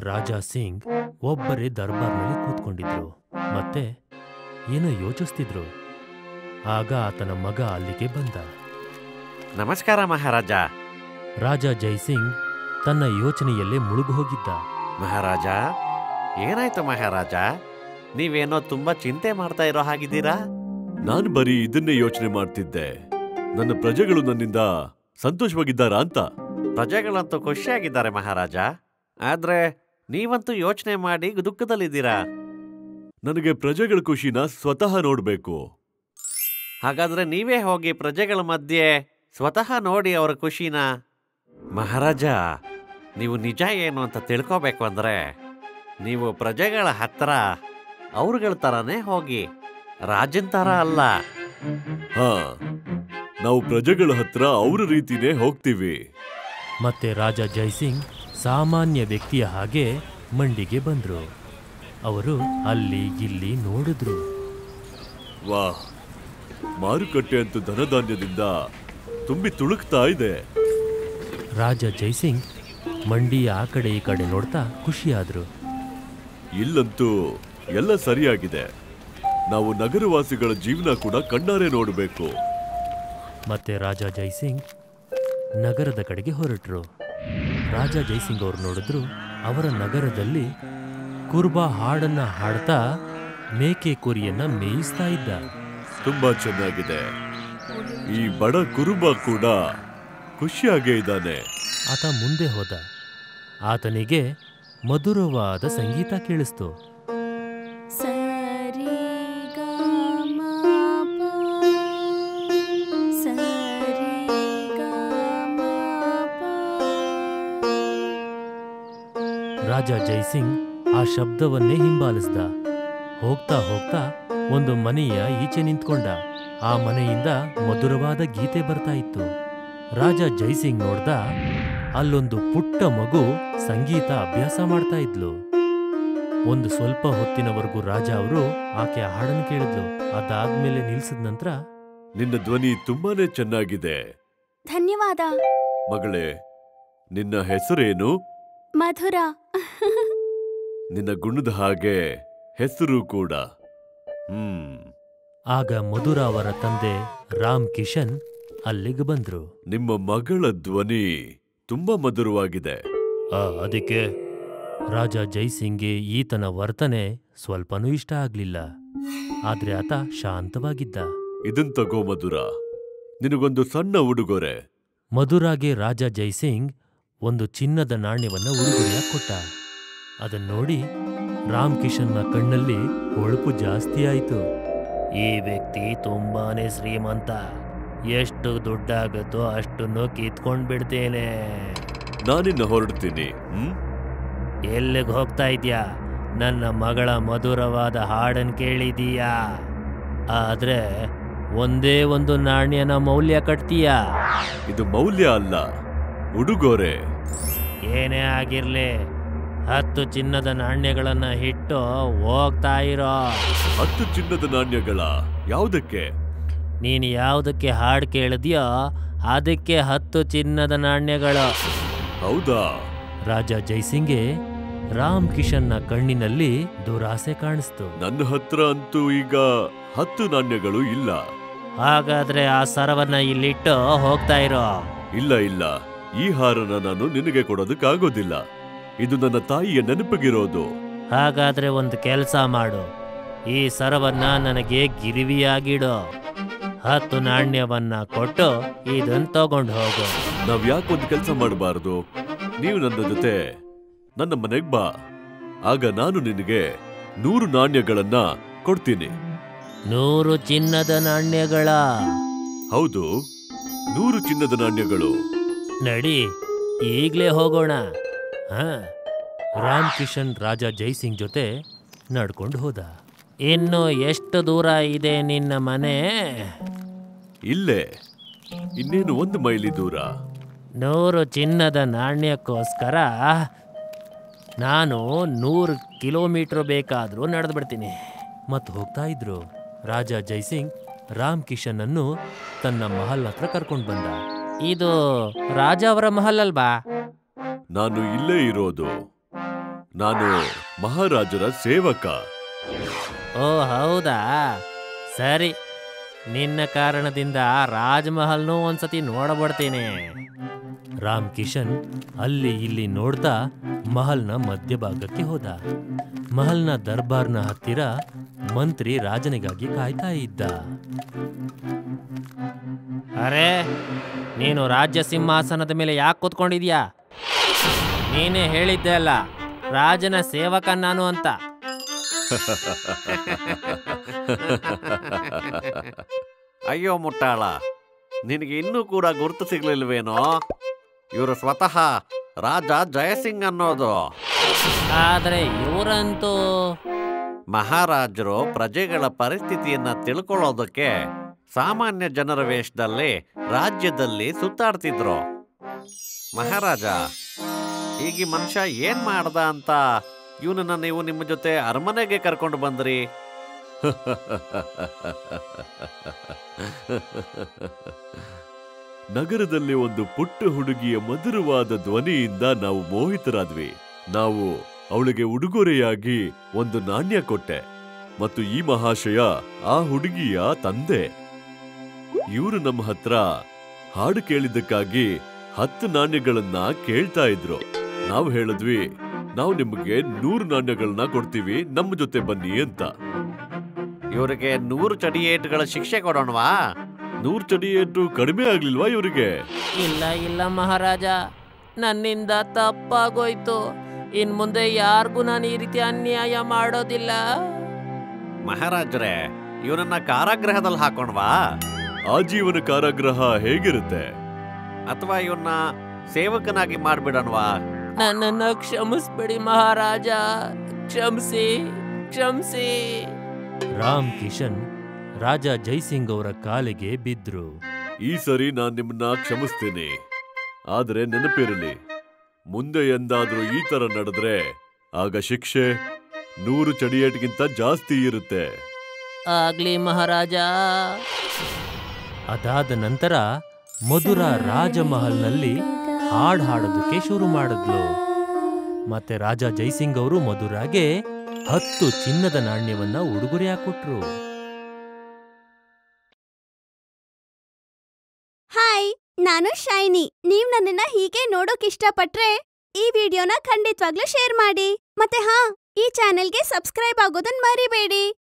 ರಾಜಾ ಸಿಂಗ್ ಒಬ್ಬರೇ ದರ್ಬಾರ್ನಲ್ಲಿ ಕೂತ್ಕೊಂಡಿದ್ರು ಮತ್ತೆ ಏನೋ ಯೋಚಿಸ್ತಿದ್ರು ಆಗ ಆತನ ಮಗ ಅಲ್ಲಿಗೆ ಬಂದ ನಮಸ್ಕಾರ ಮಹಾರಾಜ ರಾಜ ಜೈಸಿಂಗ್ ತನ್ನ ಯೋಚನೆಯಲ್ಲೇ ಮುಳುಗು ಹೋಗಿದ್ದ ಮಹಾರಾಜ ಏನಾಯ್ತು ಮಹಾರಾಜ ನೀವೇನೋ ತುಂಬಾ ಚಿಂತೆ ಮಾಡ್ತಾ ಇರೋ ಹಾಗಿದ್ದೀರಾ ನಾನು ಬರೀ ಇದನ್ನೇ ಯೋಚನೆ ಮಾಡ್ತಿದ್ದೆ ನನ್ನ ಪ್ರಜೆಗಳು ನನ್ನಿಂದ ಸಂತೋಷವಾಗಿದ್ದಾರಾ ಅಂತ ಪ್ರಜೆಗಳಂತೂ ಖುಷಿಯಾಗಿದ್ದಾರೆ ಮಹಾರಾಜ ಆದ್ರೆ ನೀವಂತೂ ಯೋಚನೆ ಮಾಡಿ ದುಃಖದಲ್ಲಿದ್ದೀರಾ ನನಗೆ ಪ್ರಜೆಗಳ ಖುಷಿನ ಸ್ವತಃ ನೋಡ್ಬೇಕು ಹಾಗಾದ್ರೆ ನೀವೇ ಹೋಗಿ ಪ್ರಜೆಗಳ ಮಧ್ಯೆ ಸ್ವತಃ ನೋಡಿ ಅವರ ಖುಷಿನ ಮಹಾರಾಜ ನೀವು ನಿಜ ಏನು ಅಂತ ತಿಳ್ಕೋಬೇಕು ಅಂದ್ರೆ ನೀವು ಪ್ರಜೆಗಳ ಹತ್ರ ಅವ್ರಗಳ ಥರನೇ ಹೋಗಿ ರಾಜನ್ ಥರ ಅಲ್ಲ ಹಾ ನಾವು ಪ್ರಜೆಗಳ ಹತ್ರ ಅವ್ರ ರೀತಿನೇ ಹೋಗ್ತೀವಿ ಮತ್ತೆ ರಾಜ ಜೈಸಿಂಗ್ ಸಾಮಾನ್ಯ ವ್ಯಕ್ತಿಯ ಹಾಗೆ ಮಂಡಿಗೆ ಬಂದ್ರು ಅವರು ಅಲ್ಲಿ ಇಲ್ಲಿ ನೋಡಿದ್ರು ವಾಹ್ ಮಾರುಕಟ್ಟೆ ಅಂತೂ ಧನಧಾನ್ಯದಿಂದ ತುಂಬಿ ತುಳುಕ್ತಾ ಇದೆ ರಾಜ ಜೈಸಿಂಗ್ ಮಂಡಿಯ ಆ ಕಡೆ ಈ ಕಡೆ ನೋಡ್ತಾ ಖುಷಿಯಾದ್ರು ಇಲ್ಲಂತೂ ಎಲ್ಲ ಸರಿಯಾಗಿದೆ ನಾವು ನಗರವಾಸಿಗಳ ಜೀವನ ಕೂಡ ಕಣ್ಣಾರೆ ನೋಡಬೇಕು ಮತ್ತೆ ರಾಜ ಜೈಸಿಂಗ್ ನಗರದ ಕಡೆಗೆ ಹೊರಟರು ರಾಜ ಜೈಸಿಂಗ್ ಅವರು ನೋಡಿದ್ರು ಅವರ ನಗರದಲ್ಲಿ ಕುರ್ಬಾ ಹಾಡನ್ನ ಹಾಡ್ತಾ ಮೇಕೆ ಕುರಿಯನ್ನ ಮೇಯಿಸ್ತಾ ಇದ್ದ ತುಂಬಾ ಚೆನ್ನಾಗಿದೆ ಈ ಬಡ ಕುರುಬ ಕೂಡ ಖುಷಿಯಾಗೇ ಇದ್ದಾನೆ ಆತ ಮುಂದೆ ಹೋದ ಆತನಿಗೆ ಮಧುರವಾದ ಸಂಗೀತ ಕೇಳಿಸ್ತು ಸರಿ ಗ ಮ ಪ ಸರಿ ಗ ಮ ಪ ರಾಜ ಜೈಸಿಂಗ್ ಆ ಶಬ್ದವನ್ನೇ ಹಿಂಬಾಲಿಸ್ದ ಹೋಗ್ತಾ ಹೋಗ್ತಾ ಒಂದು ಮನೆಯ ಈಚೆ ನಿಂತ್ಕೊಂಡ ಆ ಮನೆಯಿಂದ ಮಧುರವಾದ ಗೀತೆ ಬರ್ತಾ ಇತ್ತು ರಾಜ ಜೈಸಿಂಗ್ ನೋಡ್ದ ಅಲ್ಲೊಂದು ಪುಟ್ಟ ಮಗು ಸಂಗೀತ ಅಭ್ಯಾಸ ಮಾಡ್ತಾ ಇದ್ಲು ಒಂದು ಸ್ವಲ್ಪ ಹೊತ್ತಿನವರೆಗೂ ರಾಜ ಅವರು ಆಕೆ ಹಾಡನ್ನು ಕೇಳಿದ್ಲು ಅದಾದ್ಮೇಲೆ ನಿಲ್ಸಿದ ನಂತರ ನಿನ್ನ ಧ್ವನಿ ತುಂಬಾನೇ ಚೆನ್ನಾಗಿದೆ ಧನ್ಯವಾದ ಮಗಳೇ ನಿನ್ನ ಹೆಸರೇನು ಮಧುರ ನಿನ್ನ ಗುಣದ ಹಾಗೆ ಹೆಸರು ಕೂಡ ಹ್ಮ್ ಆಗ ಮಧುರ ಅವರ ತಂದೆ ರಾಮ್ ಕಿಶನ್ ಅಲ್ಲಿಗೆ ಬಂದ್ರು ನಿಮ್ಮ ಮಗಳ ಧ್ವನಿ ತುಂಬಾ ಮಧುರವಾಗಿದೆ ಆ ಅದಕ್ಕೆ ರಾಜ ಜೈಸಿಂಗ್ಗೆ ಈತನ ವರ್ತನೆ ಸ್ವಲ್ಪನೂ ಇಷ್ಟ ಆಗ್ಲಿಲ್ಲ ಆದ್ರೆ ಆತ ಶಾಂತವಾಗಿದ್ದ ಇದನ್ ತಗೋ ಮಧುರ ನಿನಗೊಂದು ಸಣ್ಣ ಉಡುಗೊರೆ ಮಧುರಾಗೆ ರಾಜ ಜೈಸಿಂಗ್ ಒಂದು ಚಿನ್ನದ ನಾಣ್ಯವನ್ನ ಉಡುಗೊರೆಯಾಗಿ ಕೊಟ್ಟ ಅದನ್ನ ನೋಡಿ ರಾಮ್ ಕಿಶನ್ನ ಕಣ್ಣಲ್ಲಿ ಹೊಳಪು ಜಾಸ್ತಿ ಆಯ್ತು ಈ ವ್ಯಕ್ತಿ ತುಂಬಾನೇ ಶ್ರೀಮಂತ ಎಷ್ಟು ದುಡ್ಡಾಗುತ್ತೋ ಅಷ್ಟನ್ನು ಕಿತ್ಕೊಂಡ್ ಬಿಡ್ತೇನೆ ನಾನಿನ್ನ ಹೊರಡ್ತೀನಿ ಹ್ಮ್ ಎಲ್ಲಿಗೆ ಹೋಗ್ತಾ ಇದ್ಯಾ ನನ್ನ ಮಗಳ ಮಧುರವಾದ ಹಾಡನ್ ಕೇಳಿದೀಯಾ ಆದ್ರೆ ಒಂದೇ ಒಂದು ನಾಣ್ಯನ ಮೌಲ್ಯ ಕಟ್ತೀಯಾ ಇದು ಮೌಲ್ಯ ಅಲ್ಲ ಉಡುಗೊರೆ ಏನೇ ಆಗಿರ್ಲಿ ಹತ್ತು ಚಿನ್ನದ ನಾಣ್ಯಗಳನ್ನ ಇಟ್ಟು ಹೋಗ್ತಾ ಇರೋ ಹತ್ತು ಚಿನ್ನದ ನಾಣ್ಯಗಳ ಯಾವುದಕ್ಕೆ ನೀನು ಯಾವುದಕ್ಕೆ ಹಾಡು ಕೇಳಿದ್ಯೋ ಅದಕ್ಕೆ ಹತ್ತು ಚಿನ್ನದ ನಾಣ್ಯಗಳು ಹೌದಾ ರಾಜ ಜೈಸಿಂಗ್ಗೆ ರಾಮ್ ಕಿಶನ್ನ ಕಣ್ಣಿನಲ್ಲಿ ದುರಾಸೆ ಕಾಣಿಸ್ತು ನನ್ನ ಹತ್ರ ಅಂತೂ ಈಗ ಹತ್ತು ನಾಣ್ಯಗಳು ಇಲ್ಲ ಹಾಗಾದ್ರೆ ಆ ಸರವನ್ನ ಇಲ್ಲಿಟ್ಟು ಹೋಗ್ತಾ ಇರೋ ಇಲ್ಲ ಇಲ್ಲ ಈ ಹಾರನ ನಾನು ನಿನಗೆ ಕೊಡೋದಕ್ಕಾಗೋದಿಲ್ಲ ಇದು ನನ್ನ ತಾಯಿಯ ನೆನಪಿಗಿರೋದು ಹಾಗಾದ್ರೆ ಒಂದು ಕೆಲಸ ಮಾಡು ಈ ಸರವನ್ನ ನನಗೆ ಗಿರಿವಿಯಾಗಿಡು ಹತ್ತು ನಾಣ್ಯವನ್ನ ಕೊಟ್ಟು ಇದನ್ ತಗೊಂಡು ಹೋಗು ನಾವ್ ಯಾಕೊಂದು ಕೆಲಸ ಮಾಡಬಾರದು ನೀವು ನನ್ನ ಜೊತೆ ನನ್ನ ಮನೆಗ್ ಬಾ ಆಗ ನಾನು ನಿನಗೆ ನೂರು ನಾಣ್ಯಗಳನ್ನ ಕೊಡ್ತೀನಿ ನೂರು ಚಿನ್ನದ ನಾಣ್ಯಗಳ ಹೌದು ನೂರು ಚಿನ್ನದ ನಾಣ್ಯಗಳು ನಡಿ ಈಗ್ಲೇ ಹೋಗೋಣ ಹಾ ರಾಮ್ ಕಿಶನ್ ರಾಜ ಜೈಸಿಂಗ್ ಜೊತೆ ನಡ್ಕೊಂಡು ಹೋದ ಇನ್ನು ಎಷ್ಟು ದೂರ ಇದೆ ನಿನ್ನ ಮನೆ ಇಲ್ಲೇ ಇನ್ನೇನು ಒಂದು ಮೈಲಿ ದೂರ ನೂರು ಚಿನ್ನದ ನಾಣ್ಯಕ್ಕೋಸ್ಕರ ನಾನು ನೂರು ಕಿಲೋಮೀಟರ್ ಬೇಕಾದರೂ ನಡೆದು ಬಿಡ್ತೀನಿ ಮತ್ತು ಹೋಗ್ತಾ ಇದ್ರು ರಾಜ ಜೈಸಿಂಗ್ ರಾಮ್ ಕಿಶನ್ ಅನ್ನು ತನ್ನ ಮಹಲ್ ಹತ್ರ ಕರ್ಕೊಂಡು ಬಂದ ಇದು ರಾಜ ಅವರ ಮಹಲ್ ಅಲ್ವಾ ನಾನು ಇಲ್ಲೇ ಇರೋದು ನಾನು ಮಹಾರಾಜರ ಸೇವಕ ಓ ಹೌದಾ ಸರಿ ನಿನ್ನ ಕಾರಣದಿಂದ ರಾಜ್ಮಹಲ್ನೂ ಒಂದ್ಸತಿ ನೋಡಬಿಡ್ತೀನಿ ರಾಮ್ ಕಿಶನ್ ಅಲ್ಲಿ ಇಲ್ಲಿ ನೋಡ್ತಾ ಮಹಲ್ನ ಮಧ್ಯಭಾಗಕ್ಕೆ ಹೋದ ಮಹಲ್ನ ದರ್ಬಾರ್ನ ಹತ್ತಿರ ಮಂತ್ರಿ ರಾಜನಿಗಾಗಿ ಕಾಯ್ತಾ ಇದ್ದ ಅರೆ ನೀನು ರಾಜ್ಯ ಸಿಂಹಾಸನದ ಮೇಲೆ ಯಾಕೆ ಕೂತ್ಕೊಂಡಿದ್ಯಾ ನೀನೇ ಹೇಳಿದ್ದೆ ಅಲ್ಲ ರಾಜನ ಸೇವಕ ನಾನು ಅಂತ ಅಯ್ಯೋ ಮುಟ್ಟಾಳ ನಿನಗೆ ಇನ್ನೂ ಕೂಡ ಗುರುತು ಸಿಗ್ಲಿಲ್ವೇನೋ ಇವರು ಸ್ವತಃ ರಾಜ ಜಯಸಿಂಗ್ ಅನ್ನೋದು ಆದ್ರೆ ಇವರಂತೂ ಮಹಾರಾಜರು ಪ್ರಜೆಗಳ ಪರಿಸ್ಥಿತಿಯನ್ನ ತಿಳ್ಕೊಳ್ಳೋದಕ್ಕೆ ಸಾಮಾನ್ಯ ಜನರ ವೇಷದಲ್ಲಿ ರಾಜ್ಯದಲ್ಲಿ ಸುತ್ತಾಡ್ತಿದ್ರು ಮಹಾರಾಜ ಈಗ ಈ ಮನುಷ್ಯ ಏನ್ ಮಾಡ್ದ ಅಂತ ಇವನನ್ನ ನೀವು ನಿಮ್ಮ ಜೊತೆ ಅರಮನೆಗೆ ಕರ್ಕೊಂಡು ಬಂದ್ರಿ ನಗರದಲ್ಲಿ ಒಂದು ಪುಟ್ಟ ಹುಡುಗಿಯ ಮಧುರವಾದ ಧ್ವನಿಯಿಂದ ನಾವು ಮೋಹಿತರಾದ್ವಿ ನಾವು ಅವಳಿಗೆ ಉಡುಗೊರೆಯಾಗಿ ಒಂದು ನಾಣ್ಯ ಕೊಟ್ಟೆ ಮತ್ತು ಈ ಮಹಾಶಯ ಆ ಹುಡುಗಿಯ ತಂದೆ ಇವರು ನಮ್ಮ ಹತ್ರ ಹಾಡು ಕೇಳಿದ್ದಕ್ಕಾಗಿ ಹತ್ತು ನಾಣ್ಯಗಳನ್ನ ಕೇಳ್ತಾ ಇದ್ರು ನಾವು ಹೇಳಿದ್ವಿ ನಾವು ನಿಮಗೆ ನೂರು ನಾಣ್ಯಗಳನ್ನ ಕೊಡ್ತೀವಿ ನಮ್ಮ ಜೊತೆ ಬನ್ನಿ ಅಂತ ಇವರಿಗೆ ನೂರು ಚಡಿಯೇಟುಗಳ ಶಿಕ್ಷೆ ಕೊಡೋಣವಾ ನೂರು ಚಡಿ ಏಟು ಕಡಿಮೆ ಆಗ್ಲಿಲ್ವಾ ಇವರಿಗೆ ಇಲ್ಲ ಇಲ್ಲ ಮಹಾರಾಜ ನನ್ನಿಂದ ತಪ್ಪಾಗೋಯ್ತು ಇನ್ ಮುಂದೆ ಯಾರಿಗೂ ನಾನು ಈ ರೀತಿ ಅನ್ಯಾಯ ಮಾಡೋದಿಲ್ಲ ಮಹಾರಾಜರೇ ಇವನನ್ನ ಕಾರಾಗೃಹದಲ್ಲಿ ಹಾಕೋಣವಾ ಆಜೀವನ ಕಾರಾಗೃಹ ಹೇಗಿರುತ್ತೆ ಅಥವಾ ಇವನ್ನ ಸೇವಕನಾಗಿ ಮಾಡ್ಬಿಡೋಣವಾ ನನ್ನನ್ನ ಕ್ಷಮಿಸ್ಬಿಡಿ ಮಹಾರಾಜ ಕ್ಷಮಿಸಿ ಕ್ಷಮಿಸಿ ರಾಮ್ ಕಿಶನ್ ರಾಜ ಜೈಸಿಂಗ್ ಅವರ ಕಾಲಿಗೆ ಬಿದ್ರು ಈ ಸರಿ ನಾನ್ ನಿಮ್ಮನ್ನ ಕ್ಷಮಿಸ್ತೀನಿ ಆದ್ರೆ ನೆನಪಿರಲಿ ಮುಂದೆ ಎಂದಾದ್ರೂ ಈ ತರ ನಡೆದ್ರೆ ಆಗ ಶಿಕ್ಷೆ ನೂರು ಚಡಿಯೇಟ್ಗಿಂತ ಜಾಸ್ತಿ ಇರುತ್ತೆ ಆಗ್ಲಿ ಮಹಾರಾಜ ಅದಾದ ನಂತರ ಮಧುರ ರಾಜಮಹಲ್ನಲ್ಲಿ ಹಾಡ್ ಹಾಡೋದಕ್ಕೆ ಶುರು ಮಾಡಿದ್ಲು ಮತ್ತೆ ರಾಜ ಜೈಸಿಂಗ್ ಅವರು ಮಧುರಾಗೆ ಹತ್ತು ಚಿನ್ನದ ನಾಣ್ಯವನ್ನ ಉಡುಗೊರೆ ಕೊಟ್ರು ಹಾಯ್ ನಾನು ಶೈನಿ ನೀವ್ ನನ್ನನ್ನ ಹೀಗೆ ನೋಡೋಕ್ ಇಷ್ಟಪಟ್ರೆ ಈ ವಿಡಿಯೋನ ಖಂಡಿತವಾಗ್ಲೂ ಶೇರ್ ಮಾಡಿ ಮತ್ತೆ ಹಾ ಈ ಚಾನೆಲ್ಗೆ ಸಬ್ಸ್ಕ್ರೈಬ್ ಆಗೋದನ್ನ ಮರಿಬೇಡಿ